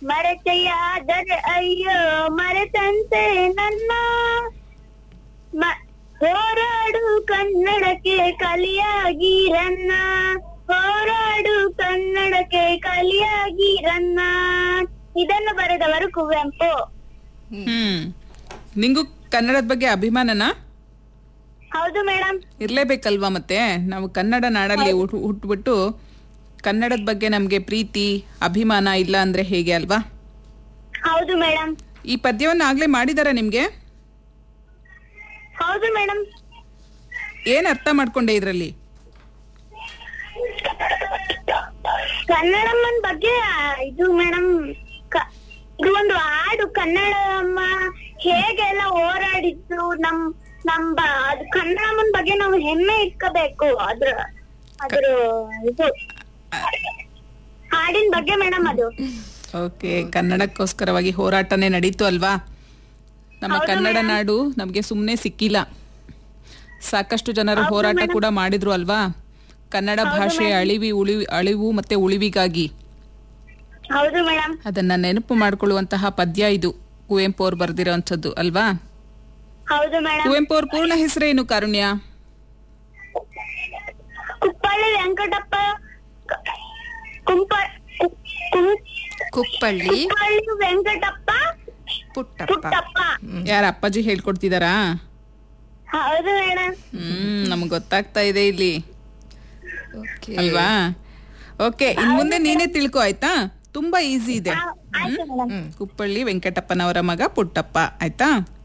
ಮರೆತೆಯಾದರೆ ಅಯ್ಯೋ ಮರೆತಂತೆ ನನ್ನ ಮ- ಹೋರಾಡು ಕನ್ನಡಕ್ಕೆ ಕಲಿಯಾಗಿರನ್ನ ಹೋರಾಡು ಕನ್ನಡಕ್ಕೆ ಕಲಿಯಾಗಿರನ್ನ ಇದನ್ನು ಬರೆದವರು ಕುವೆಂಪು ಹ್ಮ್ ನಿಂಗೂ ಕನ್ನಡದ ಬಗ್ಗೆ ಅಭಿಮಾನನಾ ಹೌದು ಮೇಡಮ್ ಇರ್ಲೇಬೇಕಲ್ವಾ ಮತ್ತೆ ನಾವು ಕನ್ನಡ ನಾಡಲ್ಲಿ ಹುಟ್- ಹುಟ್ಬಿಟ್ಟು ಕನ್ನಡದ ಬಗ್ಗೆ ನಮಗೆ ಪ್ರೀತಿ ಅಭಿಮಾನ ಇಲ್ಲ ಅಂದ್ರೆ ಹೇಗೆ ಅಲ್ವಾ ಹೌದು ಮೇಡಮ್ ಈ ಪದ್ಯವನ್ನು ಆಗ್ಲೇ ಮಾಡಿದಾರ ನಿಮ್ಗೆ ಹೌದು ಮೇಡಮ್ ಏನ್ ಅರ್ಥ ಮಾಡ್ಕೊಂಡೆ ಇದ್ರಲ್ಲಿ ಕನ್ನಡಮ್ಮನ ಬಗ್ಗೆ ಆ, ಇದು ಮೇಡಮ್ ಇದು ಒಂದು ಹಾಡು ಕನ್ನಡಮ್ಮ ಹೇಗೆಲ್ಲ ಹೋರಾಡಿದ್ದು ನಮ್ ನಮ್ ಬ- ಅದು ಕನ್ನಡಮ್ಮನ ಬಗ್ಗೆ ನಾವು ಹೆಮ್ಮೆ ಇಟ್ಕೋಬೇಕು ಅದ್ರ ಅದ್ರ ಇದು ಹಾಡಿನ ಬಗ್ಗೆ ಮೇಡಮ್ ಅದು ಓಕೆ ಕನ್ನಡಕ್ಕೋಸ್ಕರವಾಗಿ ಹೋರಾಟನೇ ನಡೀತು ಅಲ್ವಾ ನಮ್ಮ ಕನ್ನಡ ನಾಡು ನಮಗೆ ಸುಮ್ಮನೆ ಸಿಕ್ಕಿಲ್ಲ ಸಾಕಷ್ಟು ಜನರು ಹೋರಾಟ ಕೂಡ ಮಾಡಿದ್ರು ಅಲ್ವಾ ಕನ್ನಡ ಭಾಷೆ ಅಳಿವಿ ಉಳಿವಿ ಅಳಿವು ಮತ್ತೆ ಉಳಿವಿಗಾಗಿ ಹೌದು ಮೇಡಮ್ ಅದನ್ನ ನೆನಪು ಮಾಡ್ಕೊಳ್ಳುವಂತಹ ಪದ್ಯ ಇದು ಕುವೆಂಪು ಅವ್ರು ಬರ್ದಿರೋಂಥದ್ದು ಅಲ್ವಾ ಹೌದು ಮೇಡಮ್ ಕುವೆಂಪು ಅವ್ರ ಪೂರ್ಣ ಹೆಸರೇನು ಕಾರುಣ್ಯ ಕುಪ್ಪಳ್ಳಿ ವೆಂಕಟಪ್ಪ ಕ- ಕುಂಪ ಕು- ಕುಂ- ಕುಪ್ಪಳ್ಳಿ ಕುಪ್ಪಳ್ಳಿ ವೆಂಕಟಪ್ಪ ಪುಟ್ಟಪ್ಪ ಪುಟ್ಟಪ್ಪ ಯಾರ ಅಪ್ಪಾಜಿ ಹೇಳ್ಕೊಡ್ತಿದಾರಾ ಹೌದು ಮೇಡಮ್ ಹ್ಮ್ ನಮ್ಗೆ ಗೊತ್ತಾಗ್ತಾ ಇದೆ ಇಲ್ಲಿ ಓಕೆ ಅಲ್ವಾ ಓಕೆ ಇನ್ ಮುಂದೆ ನೀನೇ ತಿಳ್ಕೊ ಆಯ್ತಾ ತುಂಬಾ ಈಸಿ ಇದೆ ಆಯ್ತು ಮೇಡಮ್ ಕುಪ್ಪಳ್ಳಿ ವೆಂಕಟಪ್ಪನವರ ಮಗ ಪುಟ್ಟಪ್ಪ ಆಯ್ತಾ